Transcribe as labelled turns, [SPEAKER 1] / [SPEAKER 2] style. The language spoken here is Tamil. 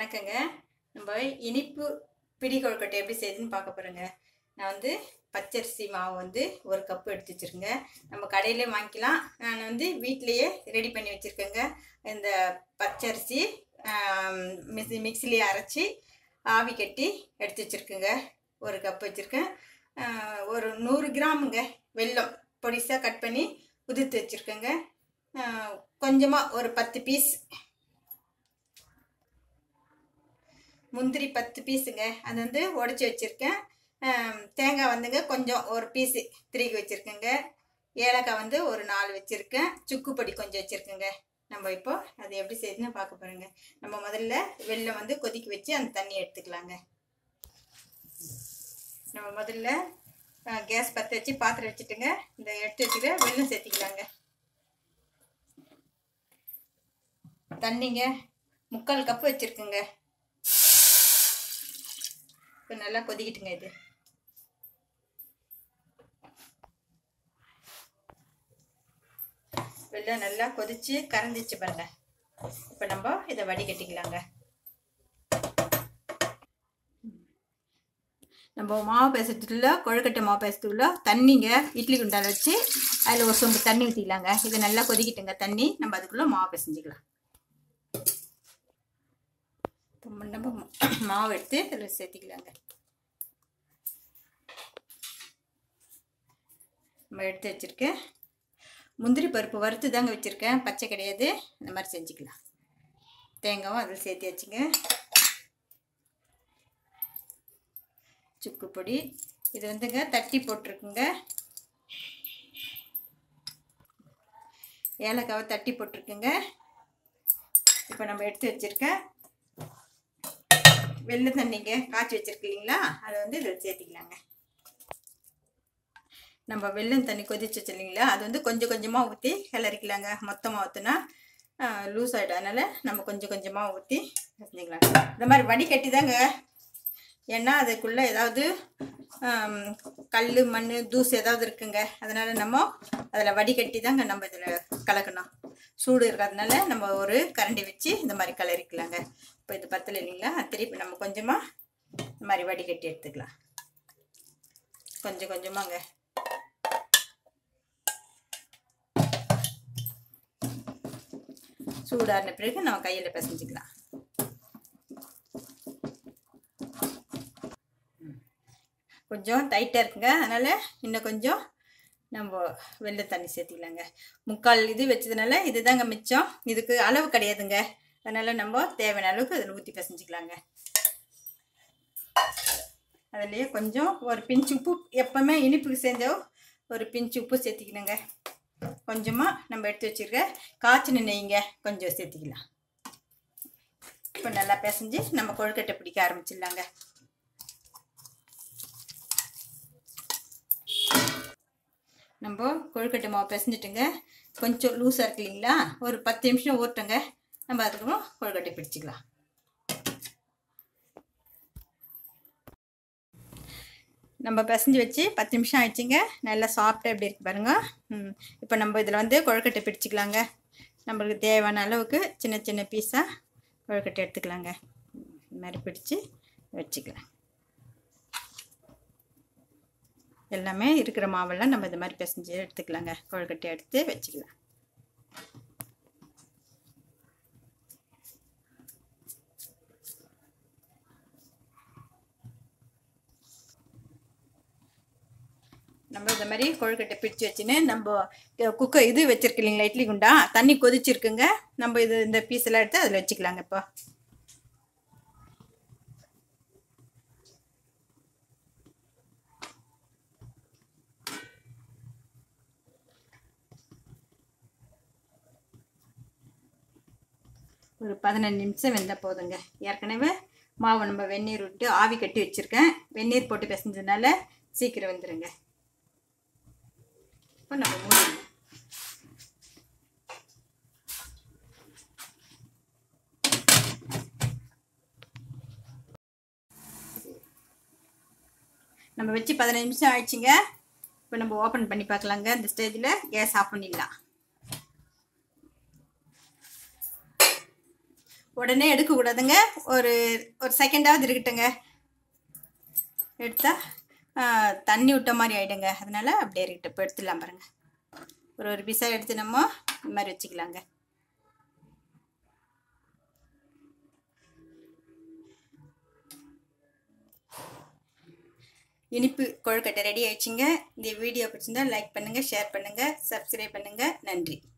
[SPEAKER 1] வணக்கங்க நம்ம இனிப்பு பிடி கொழுக்கட்டை எப்படி செய்யுதுன்னு பார்க்க போகிறோங்க நான் வந்து பச்சரிசி மாவு வந்து ஒரு கப்பு எடுத்து வச்சுருங்க நம்ம கடையிலே வாங்கிக்கலாம் நான் வந்து வீட்டிலையே ரெடி பண்ணி வச்சுருக்கேங்க இந்த பச்சரிசி மிக்சி மிக்சிலேயே அரைச்சி ஆவி கட்டி எடுத்து வச்சுருக்கேங்க ஒரு கப் வச்சுருக்கேன் ஒரு நூறு கிராமுங்க வெல்லம் பொடிசாக கட் பண்ணி உதிர்த்து வச்சுருக்கேங்க கொஞ்சமாக ஒரு பத்து பீஸ் முந்திரி பத்து பீஸுங்க அது வந்து உடச்சி வச்சுருக்கேன் தேங்காய் வந்துங்க கொஞ்சம் ஒரு பீஸு திருகி வச்சுருக்கேங்க ஏலக்காய் வந்து ஒரு நாலு வச்சுருக்கேன் சுக்கு பொடி கொஞ்சம் வச்சுருக்கேங்க நம்ம இப்போ அது எப்படி செய்யுதுன்னு பார்க்க போகிறோங்க நம்ம முதல்ல வெள்ளம் வந்து கொதிக்க வச்சு அந்த தண்ணி எடுத்துக்கலாங்க நம்ம முதல்ல கேஸ் பற்ற வச்சு பாத்திரம் வச்சுட்டுங்க இந்த எடுத்து வச்சுக்க வெள்ளம் சேர்த்திக்கலாங்க தண்ணிங்க முக்கால் கப்பு வச்சுருக்குங்க இப்போ நல்லா கொதிக்கிட்டுங்க இது வெள்ளம் நல்லா கொதிச்சு கரைஞ்சிச்சு பாருங்க இப்போ நம்ம இதை வடிகட்டிக்கலாங்க நம்ம மாவு பேசுறதுக்குள்ள கொழுக்கட்டை மாவு பேசுறதுக்குள்ள தண்ணிங்க இட்லி குண்டால் வச்சு அதில் ஒரு சொம்பு தண்ணி ஊற்றிக்கலாங்க இது நல்லா கொதிக்கிட்டுங்க தண்ணி நம்ம அதுக்குள்ளே மாவு பிசைஞ்சிக்கலாம் நம்ம மாவு எடுத்து அதில் சேர்த்திக்கலாங்க நம்ம எடுத்து வச்சுருக்கேன் முந்திரி பருப்பு வறுத்து தாங்க வச்சுருக்கேன் பச்சை கிடையாது இந்த மாதிரி செஞ்சுக்கலாம் தேங்காவும் அதில் சேர்த்து வச்சுங்க சுக்கு பொடி இது வந்துங்க தட்டி போட்டிருக்குங்க ஏலக்காவை தட்டி போட்டிருக்குங்க இப்போ நம்ம எடுத்து வச்சுருக்கேன் வெள்ளை தண்ணிங்க காய்ச்சி வச்சுருக்கு இல்லைங்களா அதை வந்து இதில் சேர்த்திக்கலாங்க நம்ம வெள்ளம் தண்ணி கொதிச்சு வச்சு இல்லைங்களா அது வந்து கொஞ்சம் கொஞ்சமாக ஊற்றி கிளறிக்கலாங்க மொத்தமாக ஊற்றுனா லூஸ் ஆகிடும் அதனால் நம்ம கொஞ்சம் கொஞ்சமாக ஊற்றி செஞ்சுக்கலாம் இந்த மாதிரி வடிகட்டி தாங்க ஏன்னா அதுக்குள்ளே ஏதாவது கல் மண் தூசு ஏதாவது இருக்குங்க அதனால் நம்ம அதில் வடிகட்டி தாங்க நம்ம இதில் கலக்கணும் சூடு இருக்கிறதுனால நம்ம ஒரு கரண்டி வச்சு இந்த மாதிரி கலரிக்கலாங்க இப்போ இது பத்தல இல்லைங்களா திருப்பி நம்ம கொஞ்சமாக இந்த மாதிரி வடிகட்டி எடுத்துக்கலாம் கொஞ்சம் கொஞ்சமாங்க சூடான பிறகு நம்ம கையில் பிசைஞ்சிக்கலாம் கொஞ்சம் டைட்டாக இருக்குங்க அதனால் இன்னும் கொஞ்சம் நம்ம வெள்ளை தண்ணி சேர்த்திக்கலாங்க முக்கால் இது வச்சதுனால இது தாங்க மிச்சம் இதுக்கு அளவு கிடையாதுங்க அதனால் நம்ம தேவையான அளவுக்கு அதில் ஊற்றி பிசைஞ்சிக்கலாங்க அதுலேயே கொஞ்சம் ஒரு பிஞ்சு உப்பு எப்போவுமே இனிப்புக்கு செஞ்சோ ஒரு பிஞ்சு உப்பு சேர்த்திக்கணுங்க கொஞ்சமாக நம்ம எடுத்து வச்சுருக்க காய்ச்சின நெய்ங்க கொஞ்சம் சேர்த்திக்கலாம் இப்போ நல்லா பிசைஞ்சு நம்ம கொழுக்கட்டை பிடிக்க ஆரம்பிச்சிடலாங்க நம்ம கொழுக்கட்டை மாவு பிசைஞ்சிட்டுங்க கொஞ்சம் லூஸாக இருக்கு இல்லைங்களா ஒரு பத்து நிமிஷம் ஓட்டுங்க நம்ம அதுக்கப்புறம் கொழுக்கட்டை பிடிச்சிக்கலாம் நம்ம பிசைஞ்சு வச்சு பத்து நிமிஷம் ஆயிடுச்சுங்க நல்லா சாஃப்டாக எப்படி இருக்கு பாருங்க இப்போ நம்ம இதில் வந்து கொழுக்கட்டை பிடிச்சிக்கலாங்க நம்மளுக்கு தேவையான அளவுக்கு சின்ன சின்ன பீஸாக கொழுக்கட்டை எடுத்துக்கலாங்க இந்த மாதிரி பிடிச்சி வச்சுக்கலாம் எல்லாமே இருக்கிற மாவெல்லாம் நம்ம இந்த மாதிரி பிசைஞ்சு எடுத்துக்கலாங்க கொழுக்கட்டை எடுத்து வச்சுக்கலாம் நம்ம இந்த மாதிரி கொழுக்கட்டை பிடிச்சி வச்சுன்னு நம்ம குக்கர் இது வச்சுருக்கு இல்லைங்களா இட்லி குண்டா தண்ணி கொதிச்சிருக்குங்க நம்ம இது இந்த பீஸ் எல்லாம் எடுத்து அதில் வச்சுக்கலாங்க இப்போ ஒரு பதினஞ்சு நிமிஷம் வெந்தால் போதுங்க ஏற்கனவே மாவு நம்ம வெந்நீர் விட்டு ஆவி கட்டி வச்சுருக்கேன் வெந்நீர் போட்டு பிசைஞ்சதுனால சீக்கிரம் வந்துடுங்க இப்போ நம்ம மூடிங்க நம்ம வச்சு பதினஞ்சு நிமிஷம் ஆயிடுச்சுங்க இப்போ நம்ம ஓப்பன் பண்ணி பார்க்கலாங்க இந்த ஸ்டேஜில் கேஸ் ஆஃப் பண்ணிடலாம் உடனே எடுக்கக்கூடாதுங்க ஒரு ஒரு செகண்டாவது இருக்கட்டுங்க எடுத்தால் தண்ணி விட்ட மாதிரி ஆகிடுங்க அதனால் அப்படியே இருக்கட்டும் இப்போ எடுத்துடலாம் பாருங்கள் ஒரு ஒரு பீஸாக எடுத்து நம்ம இந்த மாதிரி வச்சுக்கலாங்க இனிப்பு கொழுக்கட்டை ரெடி ஆயிடுச்சுங்க இந்த வீடியோ பிடிச்சிருந்தா லைக் பண்ணுங்கள் ஷேர் பண்ணுங்கள் சப்ஸ்கிரைப் பண்ணுங்கள் நன்றி